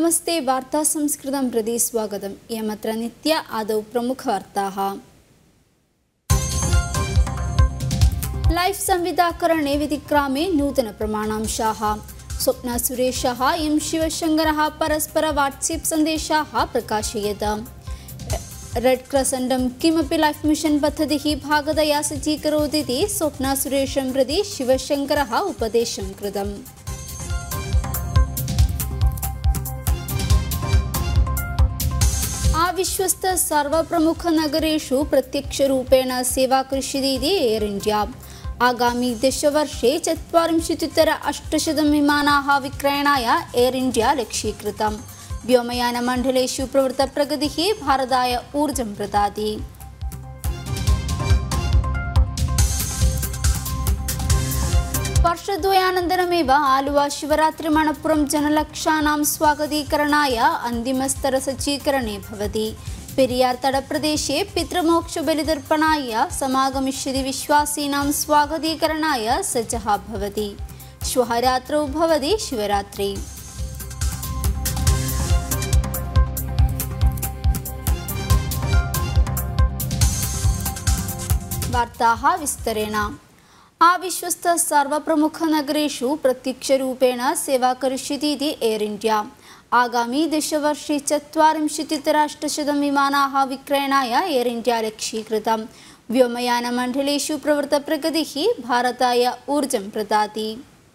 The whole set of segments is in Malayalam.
नमस्ते वार्ता संस्कृतं प्रति स्वागतम् इयमत्र नित्य आदौ प्रमुखवार्ताः लैफ् संविदाकरणे विधिक्रामे नूतनप्रमाणांशाः स्वप्ना सुरेशः एं शिवशङ्करः परस्पर वाट्सेप् सन्देशाः प्रकाशयत् रेड् क्रसण्डं किमपि लैफ् मिशन् पद्धतिः भागतया सज्जीकरोतीति स्वप्ना सुरेशं प्रति शिवशङ्करः उपदेशं कृतम् आविश्वस्त सर्वप्रमुखनगरेषु प्रत्यक्षरूपेण सेवा करिष्यति इति एर् इण्डिया आगामि दशवर्षे चत्वारिंशत्युत्तर अष्टशतं विमानाः विक्रयणाय एर् इण्डिया लक्ष्यीकृतम् व्योमयानमण्डलेषु प्रवृत्तप्रगतिः भारताय ऊर्जं प्रदाति वर्षद्वयानन्तरमेव आलुवा शिवरात्रिमणपुरं जनलक्षाणां स्वागतीकरणाय अन्तिमस्तरसज्जीकरणे भवति पेरियार् तटप्रदेशे पितृमोक्षबलितर्पणाय समागमिष्यति विश्वासीनां स्वागतीकरणाय सज्जः भवति श्वः रात्रौ भवति शिवरात्रि वार्ताः विस्तरेण आविश्वस्त सर्वप्रमुखनगरेषु प्रत्यक्षरूपेण सेवा करिष्यति इति एर् इण्डिया आगामि दशवर्षे चत्वारिंशत्युत्तराष्टशतं विमानाः विक्रयणाय एर् इण्डिया लक्ष्यीकृतं व्योमयानमण्डलेषु प्रवृत्तप्रगतिः भारताय ऊर्जं प्रदाति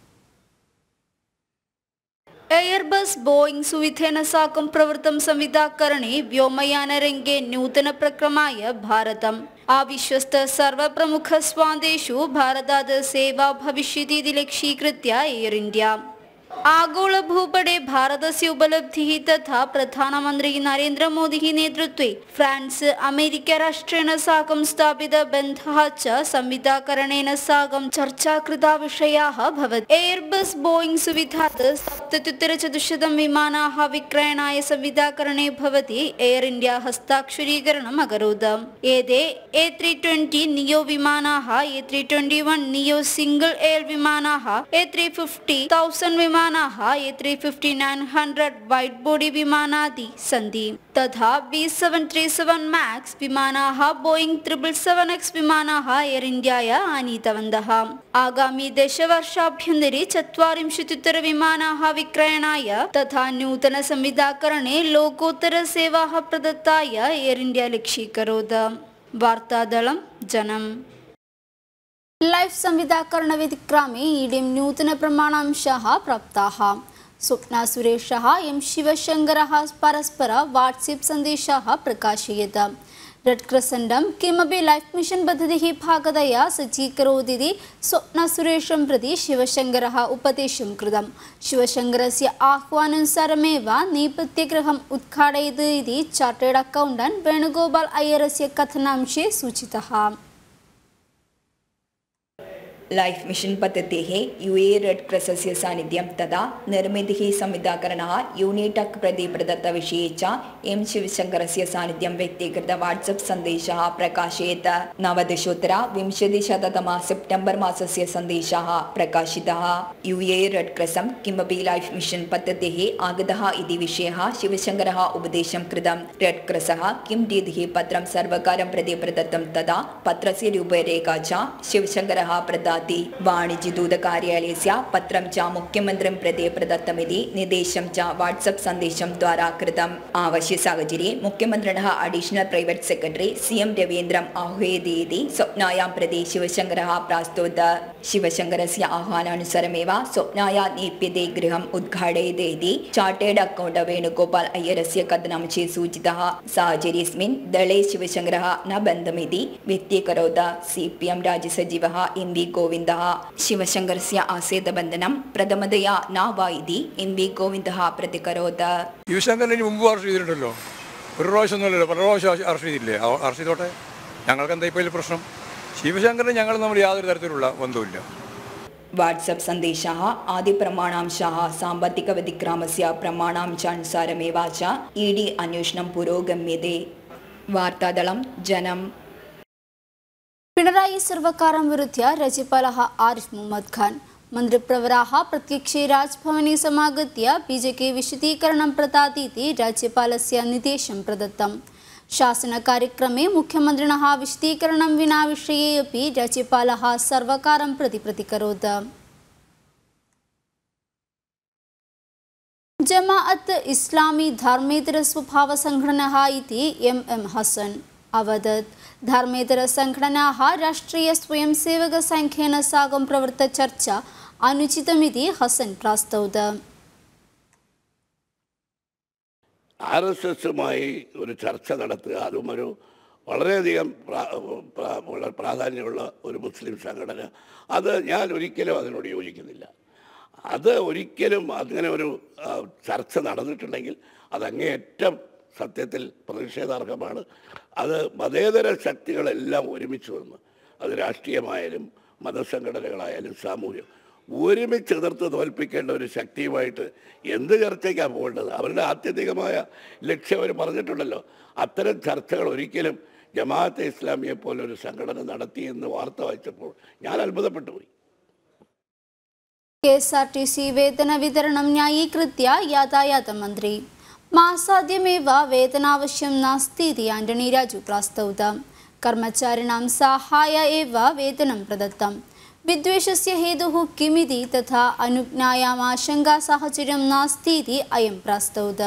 एयर्बस् बोयिङ्ग् सुविधेन साकं प्रवृत्तं संविदाकरणे व्योमयानरङ्गे नूतनप्रक्रमाय भारतम् आविश्वस्त सर्वप्रमुखस्वादेषु भारतात् सेवा भविष्यति इति लक्ष्यीकृत्य एर् इण्डिया आगोलभूपटे भारतस्य उपलब्धिः तथा प्रधानमन्त्री नरेन्द्रमोदिः नेतृत्वे फ्रान्स् अमेरिकाराष्ट्रेण साकं स्थापितबन्धः च संविदाकरणेन साकं चर्चा कृता विषयाः भवति एर्बस् बोयिङ्ग् सुविधात् सप्तत्युत्तरचतुश्शतं विमानाः विक्रयणाय संविदाकरणे भवति एर् इण्डिया हस्ताक्षरीकरणम् अकरोत् एते ए त्री ट्वेण्टि नियो विमानाः A three twenty one neo single aisle विमानाः ए त्री फिफ्टि तौसण्ड् विमानाः A three fifty nine hundred wide body विमानादि सन्ति तथा B seven three seven max विमानाः बोयिङ्ग् त्रिपल् सेवन् एक्स् विमानाः एर् इण्डियाय आनीतवन्तः आगामि दशवर्षाभ्यन्तरे चत्वारिंशत्युत्तरविमानाः विक्रयणाय तथा नूतनसंविदाकरणे लोकोत्तरसेवाः प्रदत्ताय एर् इण्डिया लक्ष्यीकरोत् वार्तादलं जनम् लैफ् संविदाकरणविधिक्रामे ईडिं नूतनप्रमाणांशाः प्राप्ताः स्वप्ना सुरेशः एं शिवशङ्करः परस्पर वाट्सेप् सन्देशाः प्रकाशयत् रेड् क्रसण्डं किमपि लैफ् मिशन् पद्धतिः भागतया सज्जीकरोतीति स्वप्नसुरेशं प्रति शिवशङ्करः उपदेशं कृतं शिवशङ्करस्य आह्वानानुसारमेव नेपथ्यगृहम् उद्घाटयत् इति चार्टर्ड् अकौण्टण्ट् वेणुगोपाल् अय्यरस्य कथनांशे सूचितः लैफ् मिशन् पद्धतेः यु ए रेड् क्रसस्य सान्निध्यं तदा निर्मितिः संविदाकरणः यूनिटक् प्रति प्रदत्तविषये च एं शिवशङ्करस्य सान्निध्यं व्यक्तीकृत वाट्सप् सन्देशः प्रकाशयत् नवदशोत्तर विंशतिशततम सेप्टेम्बर् मासस्य सन्देशः प्रकाशितः यु ए रेड् क्रसं किमपि लैफ् मिशन् पद्धतेः आगतः इति विषयः शिवशङ्करः उपदेशं कृतं रेड् क्रसः किं रीतिः पत्रं सर्वकारं प्रति प्रदत्तं तदा पत्रस्य रूपरेखा च शिवशङ्करः प्रदा ददाति वाणिज्यदूतकार्यालयस्य पत्रं च मुख्यमन्त्रिं प्रति प्रदत्तमिति निर्देशं च वाट्सप् सन्देशं द्वारा कृतम् आवश्यसाहचर्ये मुख्यमन्त्रिणः additional private secretary C M रवीन्द्रम् आह्वयति इति स्वप्नायां प्रति शिवशङ्करः प्रास्तोत् शिवशङ्करस्य आह्वानानुसारमेव स्वप्नाया नेप्यते गृहम् उद्घाटयते इति चार्टेड् अकौण्ट् वेणुगोपाल् अय्यरस्य कथनांशे सूचितः साहचर्येऽस्मिन् दले शिवशङ्करः न बन्धमिति व्यक्तीकरोत् सि पि एम् राज्यसचिवः एम् वि गोविन्दः शिवशङ्करस्य आसेतबन्धनं प्रथमतया न वा इति एम् वि गोविन्दः प्रतिकरोत् ശിവശങ്കരന് മുമ്പ് അറസ്റ്റ് ചെയ്തിട്ടുണ്ടല്ലോ ഒരു പ്രാവശ്യം ഒന്നുമല്ലല്ലോ പല പ്രാവശ്യം അറസ്റ്റ് ചെയ്തില്ലേ അവ- അറസ്റ്റ് ചെയ്തോട്ടെ ഞങ്ങൾക്ക് എന്താ ഇപ്പോൾ ഇതിൽ പ്രശ്നം ശിവശങ്കരൻ ഞങ്ങൾ തമ്മിൽ യാതൊരു തരത്തിലുള്ള ബന്ധവുമില്ല वाट्सप् सन्देशाः आदिप्रमाणांशाः साम्पत्तिकवधिक्रामस्य प्रमाणांशानुसारमेव च ईडी अन्वेषणं पुरोगम्यते वार्तादलं जनं പിണറായി സർവക്കാരം വിരുദ്ധ്യ രാജ്യപാല ആരിഫ് മുഹമ്മദ് ഖാൻ मन्त्रिप्रवराः प्रत्यक्षे राजभवने समागत्य बीजेके विशदीकरणं प्रदातीति राज्यपालस्य निर्देशं प्रदत्तम् शासनकार्यक्रमे मुख्यमन्त्रिणः विशदीकरणं विना विषये अपि राज्यपालः सर्वकारं प्रति प्रतिकरोत् जमाअत् इस्लामी धर्मेतरस्वभावसङ्घटनः इति एम् एम् हसन् अवदत् धर्मेतरसङ्घटनाः राष्ट्रियस्वयंसेवकसङ्घेन साकं प्रवृत्तचर्चा अनुचितमिति हसन् प्रास्तौत ആർ എസ് എസുമായി ഒരു ചർച്ച നടത്തുക അതും ഒരു വളരെയധികം പ്രാ- പ്രാ- വളരെ പ്രാധാന്യമുള്ള ഒരു മുസ്ലിം സംഘടന അത് ഞാൻ ഒരിക്കലും അതിനോട് യോജിക്കുന്നില്ല അത് ഒരിക്കലും അങ്ങനെ ഒരു ആ, ചർച്ച നടന്നിട്ടുണ്ടെങ്കിൽ അത് അങ്ങേയറ്റം സത്യത്തിൽ പ്രതിഷേധാർഹമാണ് അത് മതേതര ശക്തികളെല്ലാം ഒരുമിച്ച് വന്ന് അത് രാഷ്ട്രീയമായാലും മതസംഘടനകളായാലും സാമൂഹ്യം ഒരുമിച്ച് എതിർത്ത് തോൽപ്പിക്കേണ്ട ഒരു ശക്തിയുമായിട്ട് എന്ത് ചർച്ചയ്ക്കാണ് പോകേണ്ടത് അവരുടെ ആത്യന്തികമായ ലക്ഷ്യം അവർ പറഞ്ഞിട്ടുണ്ടല്ലോ അത്തരം ചർച്ചകൾ ഒരിക്കലും ജമാഅത്തെ ഇസ്ലാമിയെ പോലെ ഒരു സംഘടന നടത്തിയെന്ന് വാർത്ത വായിച്ചപ്പോൾ ഞാൻ അത്ഭുതപ്പെട്ടു പോയി K S R T C വേതന വിതരണം ന്യായീകൃത്യ യാതായാതമന്ത്രി മാസാദ്യമേव वेतनावश्यं नास्ति इति आण्टनी राजु प्रास्तौत कर्मचारिणां साहाय्य एव वेतनं प्रदत्तं विद्वेषस्य हेतुः किमिति तथा अनुज्ञायाम् आशङ्कासाहचर्यं नास्ति इति अयं प्रास्तौत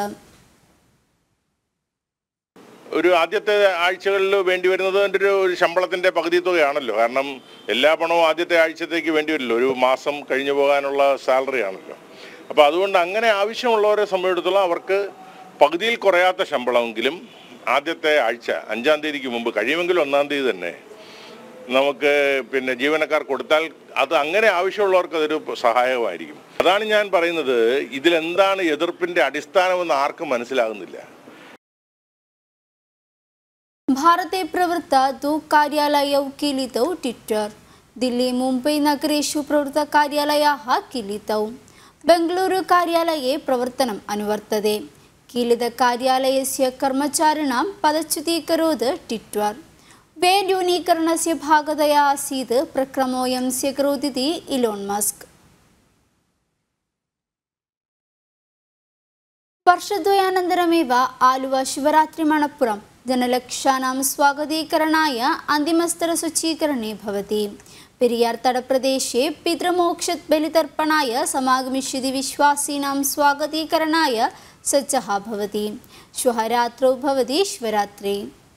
ഒരു ആദ്യത്തെ ആഴ്ചകളിൽ വേണ്ടി വരുന്നത് എൻ്റെ ഒരു ഒരു ശമ്പളത്തിൻ്റെ പകുതി തുകയാണല്ലോ കാരണം എല്ലാ പണവും ആദ്യത്തെ ആഴ്ചത്തേക്ക് വേണ്ടി വരില്ലോ ഒരു മാസം കഴിഞ്ഞു പോകാനുള്ള സാലറി ആണല്ലോ അപ്പോൾ അതുകൊണ്ട് അങ്ങനെ ആവശ്യമുള്ളവരെ സംബന്ധിച്ചിടത്തോളം അവർക്ക് പകുതിയിൽ കുറയാത്ത ശമ്പളമെങ്കിലും ആദ്യത്തെ ആഴ്ച അഞ്ചാം തീയതിക്ക് മുമ്പ് കഴിയുമെങ്കിൽ ഒന്നാം തീയതി തന്നെ നമുക്ക് പിന്നെ ജീവനക്കാർ കൊടുത്താൽ അത് അങ്ങനെ ആവശ്യമുള്ളവർക്ക് അതൊരു സഹായകമായിരിക്കും അതാണ് ഞാൻ പറയുന്നത് ഇതിലെന്താണ് എതിർപ്പിൻ്റെ അടിസ്ഥാനമെന്ന് ആർക്കും മനസ്സിലാകുന്നില്ല भारते प्रवृत्त द्वौ कार्यालयौ कीलितौ ट्विट्टर् दिल्ली मुम्बै नगरेषु प्रवृत्तकार्यालयाः कीलितौ बेङ्गलूरुकार्यालये प्रवर्तनम् अनुवर्तते कीलितकार्यालयस्य कर्मचारिणां पदच्युतीकरोत् ट्विट्टर् वे न्यूनीकरणस्य भागतया आसीत् प्रक्रमोऽयं स्वीकरोतीति इलोन् मस्क् വർഷദ്വയാനന്തരമേവ ആലുവ ശിവരാത്രി മണപ്പുറം ജനലക്ഷാനാം സ്വാഗതീകരണായ അന്തിമസ്തരശുചീകരണേ ഭവതി പെരിയാർ തടപ്രദേശे പിതൃമോക്ഷത് ബലിതർപ്പണായ സമാഗമിഷ്യതി വിശ്വാസീനാം സ്വാഗതീകരണായ സജ്ജः ഭവതി ശ്വः രാത്രौ ഭവതി ശിവരാത്രി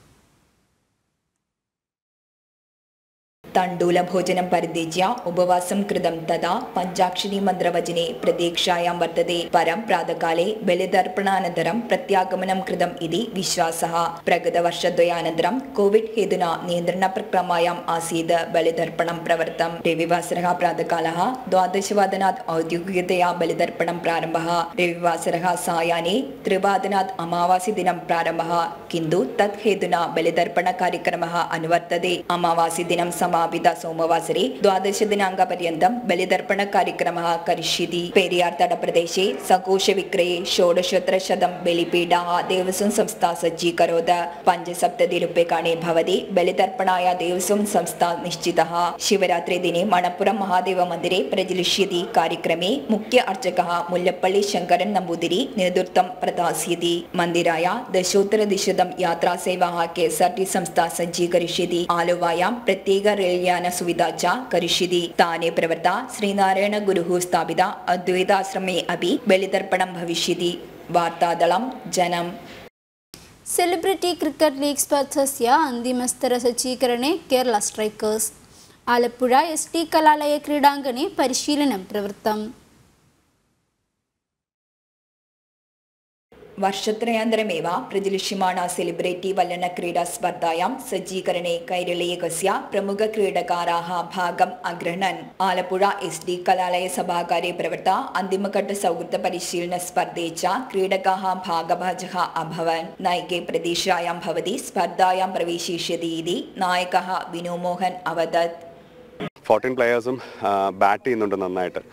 तण्डुलभोजनं परित्यज्य उपवासं कृतं तदा पञ्चाक्षरी मन्त्रवचने प्रतीक्षायां वर्तते परं प्रातःकाले बलितर्पणानन्तरं प्रत्यागमनं कृतम् इति विश्वासः प्रगतवर्षद्वयानन्तरं कोविड् हेतुना नियन्त्रणप्रक्रमायाम् आसीत् बलितर्पणं प्रवर्तम् रविवासरः प्रातःकालः द्वादशवादनात् औद्योगिकतया बलितर्पणं प्रारम्भः रविवासरः सायाह्ने त्रिवादनात् अमावास्यदिनं प्रारम्भः किन्तु तत् हेतुना बलितर्पणकार्यक्रमः अनुवर्तते अमावास्यदिनं समापित सोमवासरे द्वादशदिनाङ्कपर्यन्तं बलितर्पणकार्यक्रमः करिष्यति पेरियार् तटप्रदेशे सकोशविक्रये षोडशोत्तरशतं बलिपीडाः देवस्वं संस्था सज्जीकरोत् पञ्चसप्ततिरूप्यकाणि भवति बलितर्पणाय देवस्वं संस्था निश्चितः शिवरात्रिदिने मणपुरं महादेवमन्दिरे प्रचलिष्यति कार्यक्रमे मुख्य अर्चकः मुल्लपल्लि शङ्करन् नമ്പൂതിരി നേതൃത്വം പ്രദാസ്യതി മന്ദിരായ ദശോത്തരദിശതം യാത്രാസേവാः केएसआरटी संस्था सज्जीकरिष्यति आलुवायां प्रत्येक रेल्यान सुविधा च करिष्यति ताने प्रवर्ता श्रीनारायणगुरुः स्थापित अद्वैताश्रमे अपि बलितर्पणं भविष्यति वार्तादलं जनम् സെലിബ്രിറ്റി ക്രിക്കറ്റ് ലീഗ് സ്പർദ്ധस्य अन्तिमस्तरसज्जीकरणे केरला स्ट्रैकर्स् आलपुर एस् टी कलालय क्रीडाङ्गणे परिशीलनं प्रवृत्तम् वर्षत्रयान्तरमेव प्रजलिष्यमाणा सेलिब्रिटी वल्लनक्रीडास्पर्धायां सज्जीकरणे कैरलीयकस्य प्रमुखक्रीडकाराः भागम् अगृह्णन् आलपुर एस् डि कलालयसभागारे प्रवृत्ता अन्तिमघट्टसौहृदपरिशीलनस्पर्धे च क्रीडकाः भागभाजः अभवन् नैके प्रतीक्षायां भवति स्पर्धायां प्रवेशिष्यति इति नायकः विनोमोहन् अवदत् ഫോർട്ടീൻ പ്ലെയേഴ്സും ബാറ്റ് ചെയ്യുന്നുണ്ട് നന്നായിട്ട്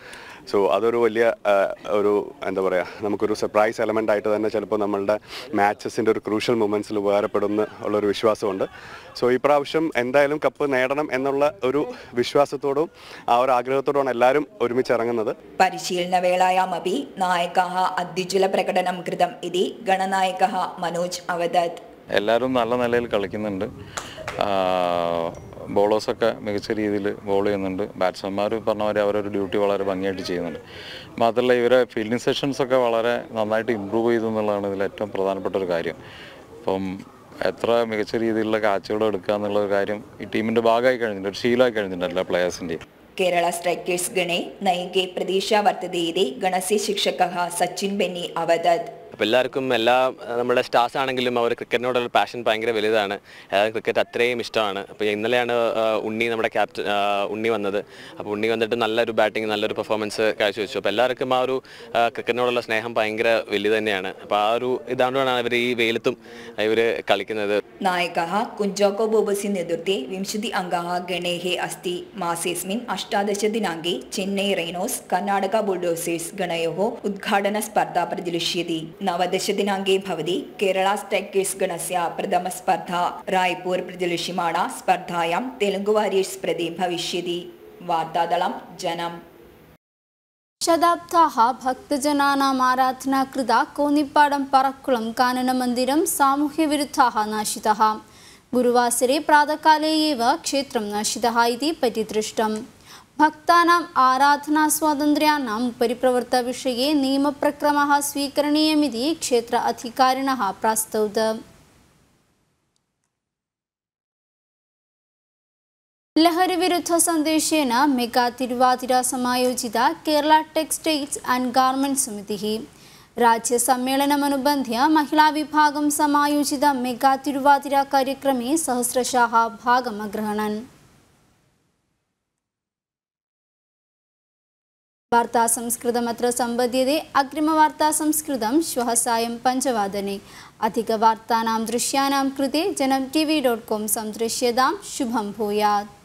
സോ അതൊരു വലിയ ആ, ഒരു എന്താ പറയുക നമുക്കൊരു സർപ്രൈസ് എലമെൻ്റ് ആയിട്ട് തന്നെ ചിലപ്പോൾ നമ്മളുടെ മാച്ചസിൻ്റെ ഒരു ക്രൂഷ്യൽ മൊമെൻറ്റ്സിൽ ഉപകാരപ്പെടുന്ന ഉള്ളൊരു വിശ്വാസമുണ്ട് സോ ഈ പ്രാവശ്യം എന്തായാലും കപ്പ് നേടണം എന്നുള്ള ഒരു വിശ്വാസത്തോടും ആ ഒരു ആഗ്രഹത്തോടുമാണ് എല്ലാവരും ഒരുമിച്ച് ഇറങ്ങുന്നത് പരിശീലനവേളायामपि नायकः अत्युज्ज्वलप्रकटनं कृतम् इति गणनायकः मनोज अवदत् എല്ലാവരും നല്ല നിലയിൽ കളിക്കുന്നുണ്ട് ബോളേഴ്സൊക്കെ മികച്ച രീതിയിൽ ബോൾ ചെയ്യുന്നുണ്ട് ബാറ്റ്സ്മാൻമാർ പറഞ്ഞ മാതിരി അവരൊരു ഡ്യൂട്ടി വളരെ ഭംഗിയായിട്ട് ചെയ്യുന്നുണ്ട് മാത്രമല്ല ഇവരെ ഫീൽഡിംഗ് സെഷൻസ് ഒക്കെ വളരെ നന്നായിട്ട് ഇമ്പ്രൂവ് ചെയ്തു എന്നുള്ളതാണ് ഇതിൽ ഏറ്റവും പ്രധാനപ്പെട്ട ഒരു കാര്യം അപ്പം എത്ര മികച്ച രീതിയിലുള്ള കാച്ചുകൾ എടുക്കുക എന്നുള്ള ഒരു കാര്യം ഈ ടീമിൻ്റെ ഭാഗമായി കഴിഞ്ഞിട്ടുണ്ട് ഒരു ശീലമായി കഴിഞ്ഞിട്ടുണ്ട് എല്ലാ പ്ലെയേഴ്സിൻ്റെയും केरळ स्ट्रैकर्स् गणे नैके प्रतीक्षा वर्तते इति गणस्य शिक्षकः सचिन् बेन्नी अवदत् അപ്പോൾ എല്ലാവർക്കും എല്ലാ അഹ് നമ്മുടെ സ്റ്റാർസ് ആണെങ്കിലും അവർ ക്രിക്കറ്റിനോടുള്ള പാഷൻ ഭയങ്കര വലുതാണ് എല്ലാവർക്കും ക്രിക്കറ്റ് അത്രയും ഇഷ്ടമാണ് അപ്പോൾ ഇന്നലെയാണ് ആഹ് ഉണ്ണി നമ്മുടെ ക്യാപ്റ്റൻ ഉണ്ണി വന്നത് അപ്പോൾ ഉണ്ണി വന്നിട്ട് നല്ലൊരു ബാറ്റിംഗ് നല്ലൊരു പെർഫോമൻസ് കാഴ്ചവെച്ചു അപ്പോൾ എല്ലാവർക്കും ആ ഒരു ആഹ് ക്രിക്കറ്റിനോടുള്ള സ്നേഹം ഭയങ്കര വലുത് തന്നെയാണ് അപ്പോൾ ആ ഒരു ഇതാണ്ടുകൊണ്ടാണ് അവർ ഈ വെയിലത്തും ഇവർ കളിക്കുന്നത് नायकः कुञ्जोको बोबस्य नेतृत्वे विंशति अङ्गाः गणेः अस्ति मासेऽस्मिन् अष्टादशदिनाङ्के चेन्नै रैनोस् कर्णाटका बुल्डोसर्स् गणयोः उद्घाटनस्पर्धा प्रचलिष्यति नवदशदिनाङ्के भवति केरला स्ट्रैकर्स् गणस्य प्रथमस्पर्धा राय्पूर् प्रचलिष्यमाणा स्पर्धायां तेलुगु वारियर्स् प्रति भविष्यति वार्तादलं जनम् ശതാബ്ദാः ഭക്തജനാനാം ആരാധനാ കൃത കോന്നിപ്പാടം പറക്കുളം കാനനമന്ദിരം സാമൂഹ്യവിരുദ്ധാः नाशितः गुरुवासरे प्रातःकाले एव क्षेत्रं नाशितः इति परिदृष्टम् भक्तानाम् आराधनास्वातन्त्र्याणाम् उपरि प्रवृत्तविषये नियमप्रक्रमः स्वीकरणीयमिति क्षेत्र अधिकारिणः प्रास्तौत ലഹരിവിരുദ്ധ സന്ദേശേന മെഗാ തിരുവാതിര സമായോജിത കേരള ടെക്സ്റ്റൈൽസ് ആൻഡ് ഗാർമെന്റ് സമിതി राज्यसम्मेलनमनुबन्ध्य महिलाविभागं समायोजित मेगा तिरुवातिरा कार्यक्रमे सहस्रशाः भागमग्रहणन् वार्ता संस्कृतमत्र सम्बध्यते अग्रिमवार्ता संस्कृतं श्वः सायं पञ्चवादने अधिकवार्तानां दृश्यानां कृते Janam T V dot com सन्दृश्यतां शुभं भूयात्